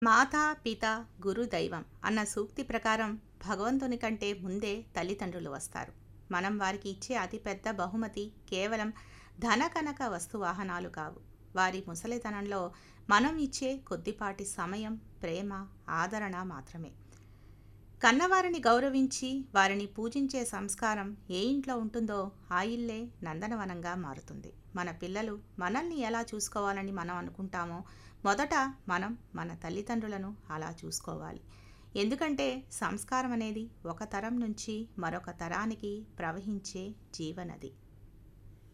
మాతా పిత గురు దైవం అన్న సూక్తి ప్రకారం భగవంతుని కంటే ముందే తల్లిదండ్రులు వస్తారు మనం వారికి ఇచ్చే అతిపెద్ద బహుమతి కేవలం ధన కనక వస్తు వాహనాలు కావు వారి ముసలితనంలో మనం ఇచ్చే కొద్దిపాటి సమయం ప్రేమ ఆదరణ మాత్రమే కన్నవారిని గౌరవించి వారిని పూజించే సంస్కారం ఏ ఇంట్లో ఉంటుందో ఆ ఇల్లే నందనవనంగా మారుతుంది మన పిల్లలు మనల్ని ఎలా చూసుకోవాలని మనం అనుకుంటామో మొదట మనం మన తల్లిదండ్రులను అలా చూసుకోవాలి ఎందుకంటే సంస్కారం అనేది ఒక తరం నుంచి మరొక తరానికి ప్రవహించే జీవనది